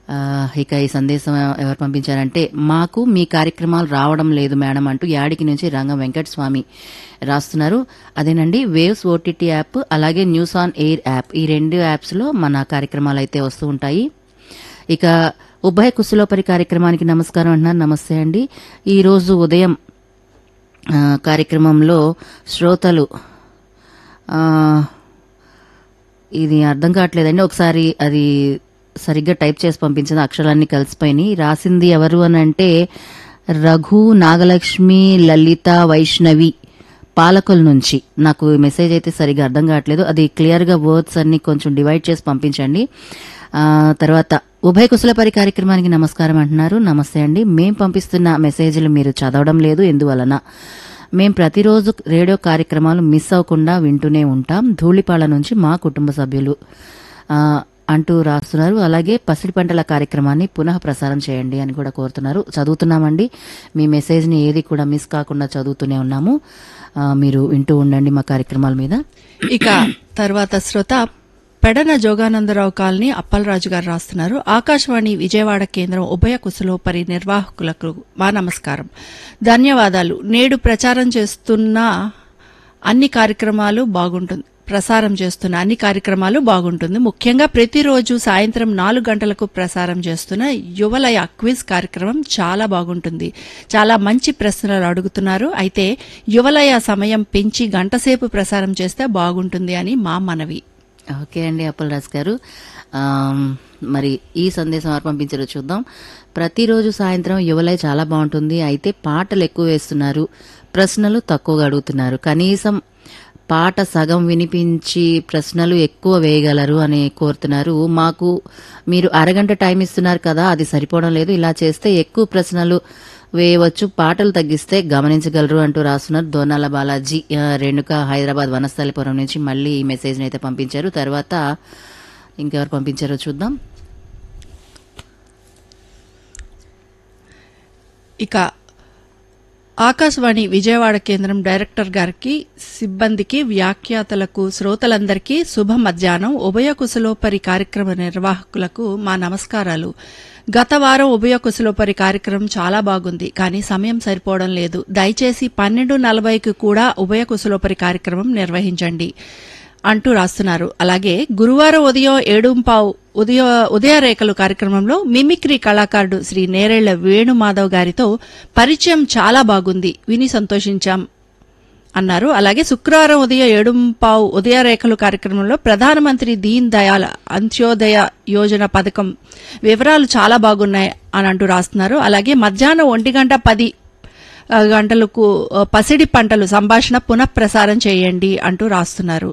ఆ, ఇక ఈ సందేశం ఎవరు పంపించారంటే మాకు మీ కార్యక్రమాలు రావడం లేదు మేడం అంటూ యాడికి నుంచి రంగం వెంకట స్వామి రాస్తున్నారు అదేనండి వేవ్స్ ఓటీటీ యాప్ అలాగే న్యూస్ ఆన్ ఎయిర్ యాప్ ఈ రెండు యాప్స్లో మన కార్యక్రమాలు అయితే వస్తూ ఉంటాయి ఇక ఉభయ కుశలోపరి కార్యక్రమానికి నమస్కారం అంటున్నారు నమస్తే అండి ఈరోజు ఉదయం ఆ, కార్యక్రమంలో శ్రోతలు ఆ, ఇది అర్థం కావట్లేదండి ఒకసారి అది సరిగ్గా టైప్ చేసి పంపించింది అక్షరాలన్నీ కలిసిపోయినాయి రాసింది ఎవరు అని అంటే రఘు నాగలక్ష్మి లలిత వైష్ణవి పాలకుల నుంచి నాకు ఈ మెసేజ్ అయితే సరిగ్గా అర్థం కావట్లేదు అది క్లియర్గా వర్డ్స్ అన్ని కొంచెం డివైడ్ చేసి పంపించండి ఆ, తర్వాత ఉభయ కుశలపరి కార్యక్రమానికి నమస్కారం అంటున్నారు నమస్తే అండి మేం పంపిస్తున్న మెసేజ్లు మీరు చదవడం లేదు ఎందువలన మేం ప్రతిరోజు రేడియో కార్యక్రమాలు మిస్ అవ్వకుండా వింటూనే ఉంటాం ధూళిపాళ నుంచి మా కుటుంబ సభ్యులు ఆ, అంటూ రాస్తున్నారు అలాగే పసిడి పంటల కార్యక్రమాన్ని పునః ప్రసారం చేయండి అని కూడా కోరుతున్నారు చదువుతున్నామండి మీ మెసేజ్ని ఏది కూడా మిస్ కాకుండా చదువుతూనే ఉన్నాము ఆ, మీరు వింటూ ఉండండి మా కార్యక్రమాల మీద ఇక తర్వాత శ్రోత పెడన జోగానందరావు కాలనీ అప్పలరాజు గారు రాస్తున్నారు ఆకాశవాణి విజయవాడ కేంద్రం ఉభయ కుశలోపరి నిర్వాహకులకు మా నమస్కారం ధన్యవాదాలు నేడు ప్రచారం చేస్తున్న అన్ని కార్యక్రమాలు బాగుంటుంది ప్రసారం చేస్తున్న అన్ని కార్యక్రమాలు బాగుంటుంది ముఖ్యంగా ప్రతిరోజు సాయంత్రం నాలుగు గంటలకు ప్రసారం చేస్తున్న యువలయ క్విజ్ కార్యక్రమం చాలా బాగుంటుంది చాలా మంచి ప్రశ్నలు అడుగుతున్నారు అయితే యువలయ సమయం పెంచి గంటసేపు ప్రసారం చేస్తే బాగుంటుంది అని మా మనవి ఓకే అండి అప్పలరాజు గారు ఆమ్, మరి ఈ సందేశం ఎవరు పంపించారో చూద్దాం ప్రతిరోజు సాయంత్రం యువలై చాలా బాగుంటుంది అయితే పాటలు ఎక్కువ వేస్తున్నారు ప్రశ్నలు తక్కువగా అడుగుతున్నారు కనీసం పాట సగం వినిపించి ప్రశ్నలు ఎక్కువ వేయగలరు అని కోరుతున్నారు మాకు మీరు అరగంట టైం ఇస్తున్నారు కదా అది సరిపోవడం లేదు ఇలా చేస్తే ఎక్కువ ప్రశ్నలు వేయవచ్చు పాటలు తగ్గిస్తే గమనించగలరు అంటూ రాస్తున్నారు దోనాల బాలాజీ ఆ, రేణుక హైదరాబాద్ వనస్థలిపురం నుంచి మళ్ళీ ఈ మెసేజ్ని అయితే పంపించారు తర్వాత ఇంకెవరు పంపించారో చూద్దాం ఇక ఆకాశవాణి విజయవాడ కేంద్రం డైరెక్టర్ గారికి సిబ్బందికి వ్యాఖ్యాతలకు శ్రోతలందరికీ శుభ మధ్యాహ్నం ఉభయ కుశలోపరి కార్యక్రమ నిర్వాహకులకు మా నమస్కారాలు గత వారం ఉభయ కుశలోపరి కార్యక్రమం చాలా బాగుంది కానీ సమయం సరిపోవడం లేదు దయచేసి పన్నెండు నలభైకి కూడా ఉభయ కుశలోపరి కార్యక్రమం నిర్వహించండి అంటూ రాస్తున్నారు అలాగే గురువారం ఉదయం ఏడుంపావు ఉదయ ఉదయరేఖలు కార్యక్రమంలో మిమిక్రీ కళాకారుడు శ్రీ నేరేళ్ల వేణుమాధవ్ గారితో పరిచయం చాలా బాగుంది విని సంతోషించాం అన్నారు అలాగే శుక్రవారం ఉదయం ఏడుంపావు ఉదయరేఖలు కార్యక్రమంలో ప్రధానమంత్రి దీన్ దయాళ్ అంత్యోదయ యోజన పథకం వివరాలు చాలా బాగున్నాయి అని అంటూ రాస్తున్నారు అలాగే మధ్యాహ్నం ఒంటి గంట పది ఆ, గంటలకు ఆ, పసిడి పంటలు సంభాషణ పునఃప్రసారం చేయండి అంటూ రాస్తున్నారు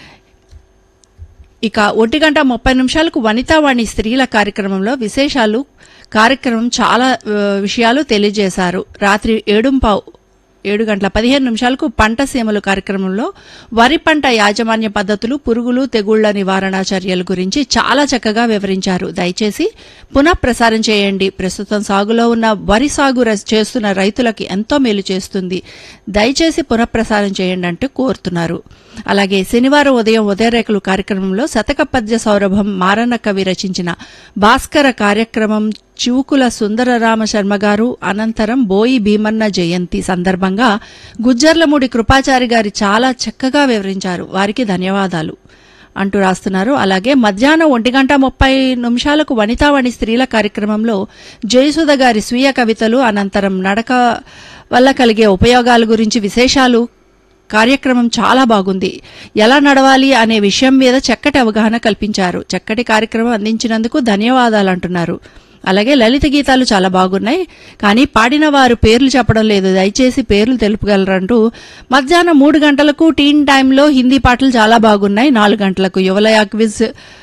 ఇక ఒంటి గంట ముప్పై నిమిషాలకు వనితావాణి స్త్రీల కార్యక్రమంలో విశేషాలు కార్యక్రమం చాలా ఆ, విషయాలు తెలియజేశారు రాత్రి ఏడుంపావు ఏడు గంటల పదిహేను నిమిషాలకు పంట సీమలు కార్యక్రమంలో వరి పంట యాజమాన్య పద్ధతులు పురుగులు తెగుళ్ల నివారణ చర్యల గురించి చాలా చక్కగా వివరించారు దయచేసి పునః ప్రసారం చేయండి ప్రస్తుతం సాగులో ఉన్న వరి సాగు రస్- చేస్తున్న రైతులకి ఎంతో మేలు చేస్తుంది దయచేసి పునఃప్రసారం చేయండి అంటూ కోరుతున్నారు అలాగే శనివారం ఉదయం ఉదయరేఖలు కార్యక్రమంలో శతక పద్య సౌరభం మారన్న కవి రచించిన భాస్కర కార్యక్రమం చివుకుల సుందరరామ శర్మ గారు అనంతరం బోయి భీమన్న జయంతి సందర్భంగా గుజ్జర్లమూడి కృపాచారి గారి చాలా చక్కగా వివరించారు వారికి ధన్యవాదాలు అంటూ రాస్తున్నారు అలాగే మధ్యాహ్నం ఒంటి గంట ముప్పై నిమిషాలకు వనితావాణి స్త్రీల కార్యక్రమంలో జయసుధ గారి స్వీయ కవితలు అనంతరం నడక వల్ల కలిగే ఉపయోగాల గురించి విశేషాలు కార్యక్రమం చాలా బాగుంది ఎలా నడవాలి అనే విషయం మీద చక్కటి అవగాహన కల్పించారు చక్కటి కార్యక్రమం అందించినందుకు ధన్యవాదాలు అంటున్నారు అలాగే లలిత గీతాలు చాలా బాగున్నాయి కానీ పాడిన వారు పేర్లు చెప్పడం లేదు దయచేసి పేర్లు తెలుపగలరంటూ మధ్యాహ్నం మూడు గంటలకు టీన్ టైంలో హిందీ పాటలు చాలా బాగున్నాయి నాలుగు గంటలకు యువలయ క్విజ్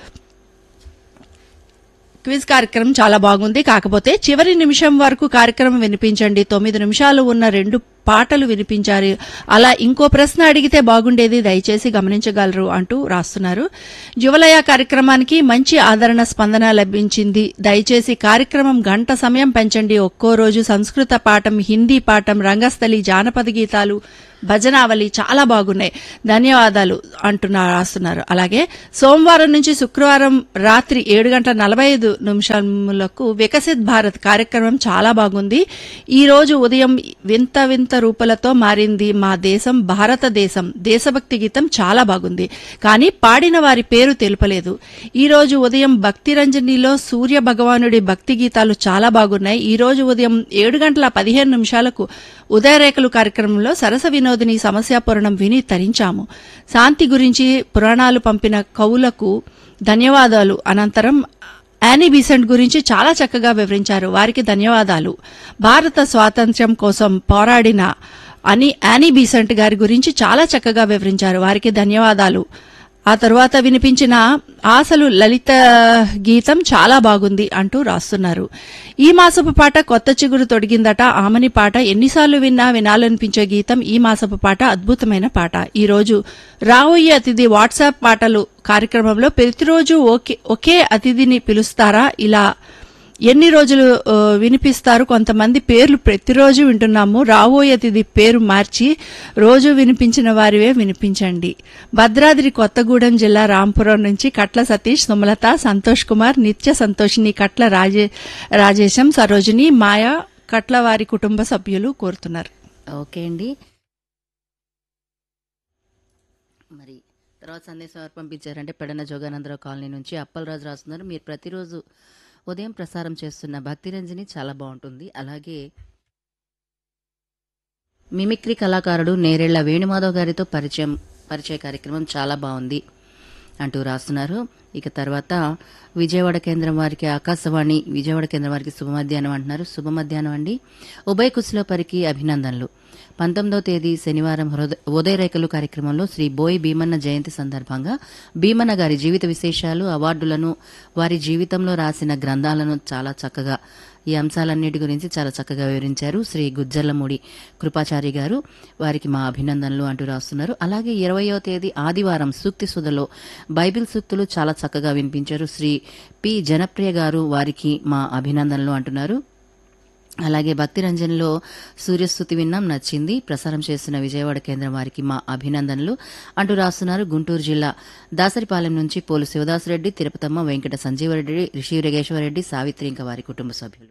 క్విజ్ కార్యక్రమం చాలా బాగుంది కాకపోతే చివరి నిమిషం వరకు కార్యక్రమం వినిపించండి తొమ్మిది నిమిషాలు ఉన్న రెండు పాటలు వినిపించారు అలా ఇంకో ప్రశ్న అడిగితే బాగుండేది దయచేసి గమనించగలరు అంటూ రాస్తున్నారు యువలయ కార్యక్రమానికి మంచి ఆదరణ స్పందన లభించింది దయచేసి కార్యక్రమం గంట సమయం పెంచండి ఒక్కో రోజు సంస్కృత పాఠం హిందీ పాఠం రంగస్థలి జానపద గీతాలు భజనావళి చాలా బాగున్నాయి ధన్యవాదాలు అంటున్నా రాస్తున్నారు అలాగే సోమవారం నుంచి శుక్రవారం రాత్రి ఏడు గంటల నలభై ఐదు నిమిషములకు వికసిత్ భారత్ కార్యక్రమం చాలా బాగుంది ఈ రోజు ఉదయం వింత వింత రూపాలతో మారింది మా దేశం భారతదేశం దేశభక్తి గీతం చాలా బాగుంది కానీ పాడిన వారి పేరు తెలుపలేదు ఈ రోజు ఉదయం భక్తి రంజనిలో సూర్య భగవానుడి భక్తి గీతాలు చాలా బాగున్నాయి ఈ రోజు ఉదయం ఏడు గంటల పదిహేను నిమిషాలకు ఉదయరేఖలు కార్యక్రమంలో సరస వినోదిని సమస్యాపురణం విని తరించాము శాంతి గురించి పురాణాలు పంపిన కవులకు ధన్యవాదాలు అనంతరం యానీ బీసెంట్ గురించి చాలా చక్కగా వివరించారు వారికి ధన్యవాదాలు భారత స్వాతంత్ర్యం కోసం పోరాడిన అని యానీ బీసెంట్ గారి గురించి చాలా చక్కగా వివరించారు వారికి ధన్యవాదాలు ఆ తరువాత వినిపించిన ఆశలు లలిత గీతం చాలా బాగుంది అంటూ రాస్తున్నారు ఈ మాసపు పాట కొత్త చిగురు తొడిగిందట ఆమని పాట ఎన్నిసార్లు విన్నా వినాలనిపించే గీతం ఈ మాసపు పాట అద్భుతమైన పాట ఈ రోజు రాబోయే అతిథి వాట్సాప్ పాటలు కార్యక్రమంలో ప్రతిరోజు ఒకే ఒకే అతిథిని పిలుస్తారా ఇలా ఎన్ని రోజులు ఆ, వినిపిస్తారు కొంతమంది పేర్లు ప్రతిరోజు వింటున్నాము రాబోయే అతిథి పేరు మార్చి రోజు వినిపించిన వారివే వినిపించండి భద్రాద్రి కొత్తగూడెం జిల్లా రాంపురం నుంచి కట్ల సతీష్ సుమలత సంతోష్ కుమార్ నిత్య సంతోషిని కట్ల రాజే రాజేశం సరోజిని మాయా కట్ల వారి కుటుంబ సభ్యులు కోరుతున్నారు ఓకే అండి మరి తర్వాత సందేశం ఎవరు పంపించారంటే పెడన జోగానందరావు కాలనీ నుంచి అప్పలరాజు రాస్తున్నారు మీరు ప్రతిరోజు ఉదయం ప్రసారం చేస్తున్న భక్తిరంజని చాలా బాగుంటుంది అలాగే మిమిక్రీ కళాకారుడు నేరేళ్ల వేణుమాధవ్ గారితో పరిచయం పరిచయ కార్యక్రమం చాలా బాగుంది అంటూ రాస్తున్నారు ఇక తర్వాత విజయవాడ కేంద్రం వారికి ఆకాశవాణి విజయవాడ కేంద్రం వారికి శుభ మధ్యాహ్నం అంటున్నారు శుభ మధ్యాహ్నం అండి ఉభయ కుశలోపరికి అభినందనలు పంతొమ్మిదవ తేదీ శనివారం హృద- ఉదయరేఖలు కార్యక్రమంలో శ్రీ బోయ్ భీమన్న జయంతి సందర్భంగా భీమన్న గారి జీవిత విశేషాలు అవార్డులను వారి జీవితంలో రాసిన గ్రంథాలను చాలా చక్కగా ఈ అంశాలన్నిటి గురించి చాలా చక్కగా వివరించారు శ్రీ గుజ్జర్లమూడి కృపాచారి గారు వారికి మా అభినందనలు అంటూ రాస్తున్నారు అలాగే ఇరవయో తేదీ ఆదివారం సూక్తి సుధలో బైబిల్ సూక్తులు చాలా చక్కగా వినిపించారు శ్రీ పి జనప్రియ గారు వారికి మా అభినందనలు అంటున్నారు అలాగే భక్తి రంజన్లో సూర్యస్థుతి విన్నాం నచ్చింది ప్రసారం చేస్తున్న విజయవాడ కేంద్రం వారికి మా అభినందనలు అంటూ రాస్తున్నారు గుంటూరు జిల్లా దాసరిపాలెం నుంచి పోలు శివదాసరెడ్డి తిరుపతమ్మ వెంకట సంజీవరెడ్డి రిషి రెగేశ్వరరెడ్డి సావిత్రి ఇంకా వారి కుటుంబ సభ్యులు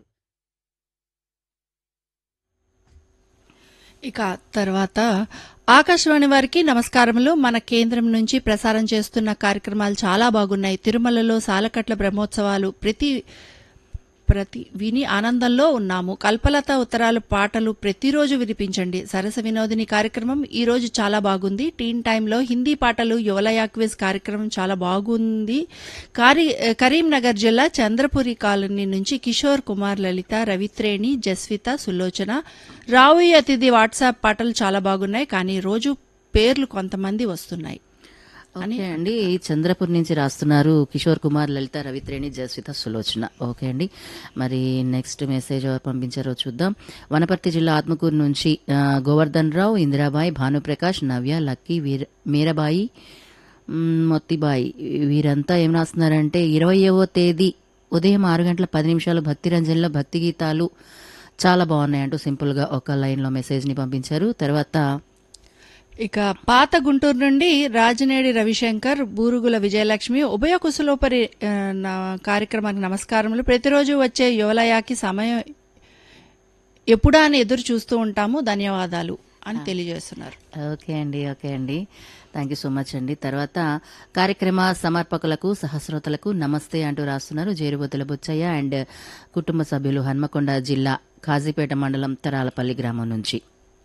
ఇక తర్వాత ఆకాశవాణి వారికి నమస్కారములు మన కేంద్రం నుంచి ప్రసారం చేస్తున్న కార్యక్రమాలు చాలా బాగున్నాయి తిరుమలలో సాలకట్ల బ్రహ్మోత్సవాలు ప్రతి ప్రతి విని ఆనందంలో ఉన్నాము కల్పలత ఉత్తరాలు పాటలు ప్రతిరోజు వినిపించండి సరస వినోదిని కార్యక్రమం ఈ రోజు చాలా బాగుంది టీన్ టైంలో హిందీ పాటలు యువలయ క్విజ్ కార్యక్రమం చాలా బాగుంది కారి కరీంనగర్ జిల్లా చంద్రపురి కాలనీ నుంచి కిషోర్ కుమార్ లలిత రవిత్రేణి జస్విత సులోచన రావుయి అతిథి వాట్సాప్ పాటలు చాలా బాగున్నాయి కానీ రోజు పేర్లు కొంతమంది వస్తున్నాయి ఓకే అండి చంద్రపూర్ నుంచి రాస్తున్నారు కిషోర్ కుమార్ లలిత రవిత్రేణి జస్విత సులోచన ఓకే అండి మరి నెక్స్ట్ మెసేజ్ ఎవరు పంపించారో చూద్దాం వనపర్తి జిల్లా ఆత్మకూరు నుంచి ఆ, గోవర్ధన్ రావు ఇందిరాబాయి భానుప్రకాష్ నవ్య లక్కీ వీర మీరాబాయి మ్, మొత్తిబాయి వీరంతా ఏం రాస్తున్నారంటే ఇరవయవ తేదీ ఉదయం ఆరు గంటల పది నిమిషాలు భక్తి రంజన్లో భక్తి గీతాలు చాలా బాగున్నాయి అంటూ సింపుల్గా ఒక లైన్లో మెసేజ్ని పంపించారు తర్వాత ఇక పాత గుంటూరు నుండి రాజనేడి రవిశంకర్ బూరుగుల విజయలక్ష్మి ఉభయ కుశలోపరి ఆ, నా కార్యక్రమానికి నమస్కారములు ప్రతిరోజు వచ్చే యువలయాకి సమయం ఎప్పుడా అని ఎదురు చూస్తూ ఉంటాము ధన్యవాదాలు అని తెలియజేస్తున్నారు ఓకే అండి ఓకే అండి థ్యాంక్ యూ సో మచ్ అండి తర్వాత కార్యక్రమ సమర్పకులకు సహస్రోతలకు నమస్తే అంటూ రాస్తున్నారు జేరుబొత్తుల బుచ్చయ్య అండ్ కుటుంబ సభ్యులు హన్మకొండ జిల్లా కాజీపేట మండలం తరాలపల్లి గ్రామం నుంచి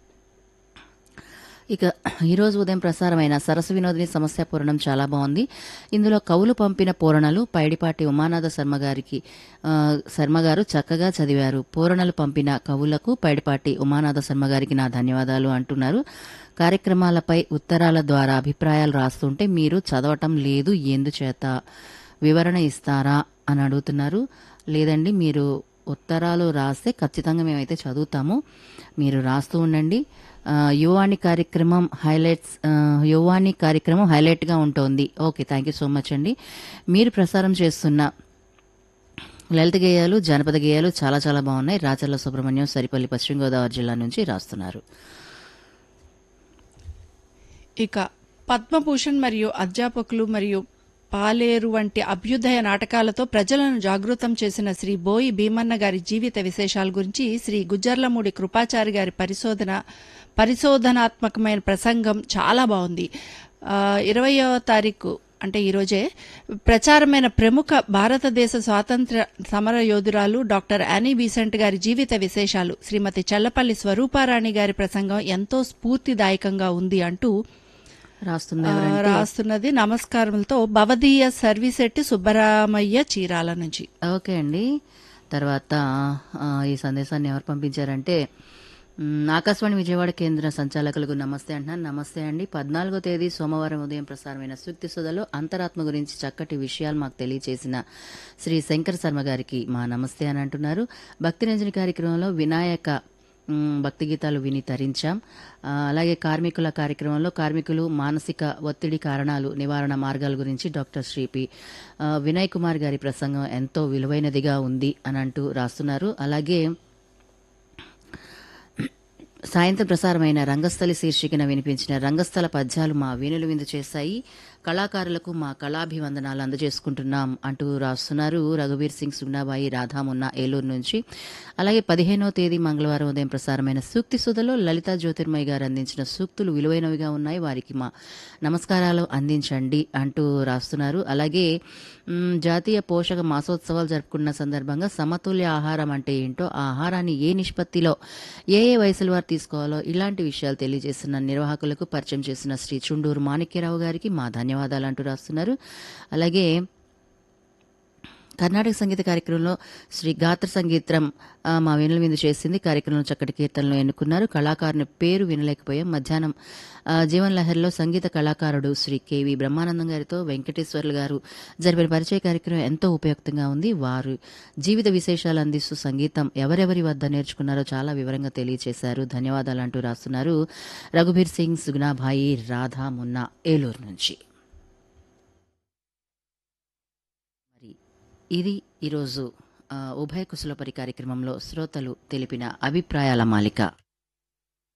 ఇక ఈరోజు ఉదయం ప్రసారమైన సరస్సు వినోదిని సమస్య పూరణం చాలా బాగుంది ఇందులో కవులు పంపిన పూరణలు పైడిపాటి ఉమానాథ శర్మ గారికి ఆ, శర్మ గారు చక్కగా చదివారు పూరణలు పంపిన కవులకు పైడిపాటి ఉమానాథ శర్మ గారికి నా ధన్యవాదాలు అంటున్నారు కార్యక్రమాలపై ఉత్తరాల ద్వారా అభిప్రాయాలు రాస్తుంటే మీరు చదవటం లేదు ఎందుచేత వివరణ ఇస్తారా అని అడుగుతున్నారు లేదండి మీరు ఉత్తరాలు రాస్తే ఖచ్చితంగా మేమైతే చదువుతాము మీరు రాస్తూ ఉండండి ఆ, యువాని కార్యక్రమం హైలైట్స్ ఆ, యువాని కార్యక్రమం హైలైట్గా ఉంటుంది okay thank you so much అండి మీరు ప్రసారం చేస్తున్న లలిత గేయాలు జానపద గేయాలు చాలా చాలా బాగున్నాయి రాచర్ల సుబ్రహ్మణ్యం సరిపల్లి పశ్చిమ గోదావరి జిల్లా నుంచి రాస్తున్నారు ఇక పద్మభూషణ్ మరియు అధ్యాపకులు మరియు పాలేరు వంటి అభ్యుదయ నాటకాలతో ప్రజలను జాగృతం చేసిన శ్రీ బోయి భీమన్న గారి జీవిత విశేషాల గురించి శ్రీ గుజ్జర్లమూడి కృపాచారి గారి పరిశోధన పరిశోధనాత్మకమైన ప్రసంగం చాలా బాగుంది ఇరవయవ తారీఖు అంటే ఈరోజే ప్రచారమైన ప్రముఖ భారతదేశ స్వాతంత్ర సమర యోధురాలు డాక్టర్ యానీ బీసెంట్ గారి జీవిత విశేషాలు శ్రీమతి చల్లపల్లి స్వరూపారాణి గారి ప్రసంగం ఎంతో స్ఫూర్తిదాయకంగా ఉంది అంటూ రాస్తుంది ఆ, ఎవరంటే రాస్తున్నది నమస్కారములతో భవదీయ సర్వీసెట్టి సుబ్బరామయ్య చీరాల నుంచి ఓకే అండి తర్వాత ఆ, ఈ సందేశాన్ని ఎవరు పంపించారంటే మ్, ఆకాశవాణి విజయవాడ కేంద్ర సంచాలకులకు నమస్తే అంటున్నాను నమస్తే అండి పద్నాలుగో తేదీ సోమవారం ఉదయం ప్రసారమైన సూక్తి సుధలో అంతరాత్మ గురించి చక్కటి విషయాలు మాకు తెలియచేసిన శ్రీ శంకర్ శర్మ గారికి మా నమస్తే అని అంటున్నారు భక్తి రంజని కార్యక్రమంలో వినాయక మ్, భక్తి గీతాలు విని తరించాం ఆ, అలాగే కార్మికుల కార్యక్రమంలో కార్మికులు మానసిక ఒత్తిడి కారణాలు నివారణ మార్గాల గురించి డాక్టర్ శ్రీపి ఆ, వినయ్ కుమార్ గారి ప్రసంగం ఎంతో విలువైనదిగా ఉంది అని అంటూ రాస్తున్నారు అలాగే సాయంత్రం ప్రసారమైన రంగస్థలి శీర్షికన వినిపించిన రంగస్థల పద్యాలు మా వీణులు విందు చేశాయి కళాకారులకు మా కళాభివందనాలు అందజేసుకుంటున్నాం అంటూ రాస్తున్నారు రఘువీర్ సింగ్ సుగ్నాబాయి రాధామున్న ఏలూరు నుంచి అలాగే పదిహేనవ తేదీ మంగళవారం ఉదయం ప్రసారమైన సూక్తి సుధలో లలితా జ్యోతిర్మయ్య గారు అందించిన సూక్తులు విలువైనవిగా ఉన్నాయి వారికి మా నమస్కారాలు అందించండి అంటూ రాస్తున్నారు అలాగే మ్, జాతీయ పోషక మాసోత్సవాలు జరుపుకున్న సందర్భంగా సమతుల్య ఆహారం అంటే ఏంటో ఆ ఆహారాన్ని ఏ నిష్పత్తిలో ఏ ఏ వయసుల వారు తీసుకోవాలో ఇలాంటి విషయాలు తెలియజేస్తున్న నిర్వాహకులకు పరిచయం చేసిన శ్రీ చుండూరు మాణిక్యరావు గారికి మా ధన్యవాదాలు అంటూ రాస్తున్నారు అలాగే కర్ణాటక సంగీత కార్యక్రమంలో శ్రీ గాత్ర సంగీతం ఆ, మా వీణుల మీద చేసింది కార్యక్రమంలో చక్కటి కీర్తనలు ఎన్నుకున్నారు కళాకారుని పేరు వినలేకపోయాం మధ్యాహ్నం ఆ, జీవన్ లహరిలో సంగీత కళాకారుడు శ్రీ కెవి బ్రహ్మానందం గారితో వెంకటేశ్వర్లు గారు జరిపిన పరిచయ కార్యక్రమం ఎంతో ఉపయుక్తంగా ఉంది వారు జీవిత విశేషాలు అందిస్తూ సంగీతం ఎవరెవరి వద్ద నేర్చుకున్నారో చాలా వివరంగా తెలియజేశారు ధన్యవాదాలు అంటూ రాస్తున్నారు రఘుబీర్ సింగ్ సుగ్నాభాయి రాధా మున్నా ఏలూరు నుంచి మరి ఇది ఈరోజు ఆ, ఉభయ కుశలపరి కార్యక్రమంలో శ్రోతలు తెలిపిన అభిప్రాయాల మాలిక